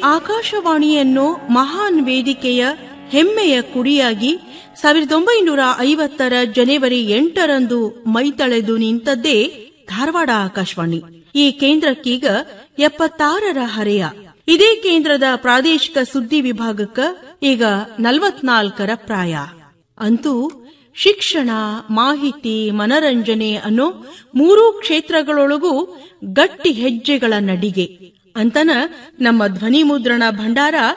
ಆಕಾಶವಾಣಿಯನ್ನು ಮಹಾನ್ ವೇದಿಕೆಯ ಹೆಮ್ಮೆಯ ಕುಡಿಯಾಗಿ ಸಾವಿರದ ಒಂಬೈನೂರ ಐವತ್ತರ ಜನವರಿ ಎಂಟರಂದು ಮೈತಳೆದು ನಿಂತದ್ದೇ ಧಾರವಾಡ ಆಕಾಶವಾಣಿ ಈ ಕೇಂದ್ರಕ್ಕೀಗ ಎಪ್ಪತ್ತಾರರ ಹರೆಯ ಇದೇ ಕೇಂದ್ರದ ಪ್ರಾದೇಶಿಕ ಸುದ್ದಿ ವಿಭಾಗಕ್ಕ ಈಗ ನಲವತ್ನಾಲ್ಕರ ಪ್ರಾಯ ಅಂತೂ ಶಿಕ್ಷಣ ಮಾಹಿತಿ ಮನರಂಜನೆ ಅನ್ನೋ ಮೂರೂ ಕ್ಷೇತ್ರಗಳೊಳಗೂ ಗಟ್ಟಿ ಹೆಜ್ಜೆಗಳ ನಡಿಗೆ ಅಂತನ ನಮ್ಮ ಧ್ವನಿ ಮುದ್ರಣ ಭಂಡಾರ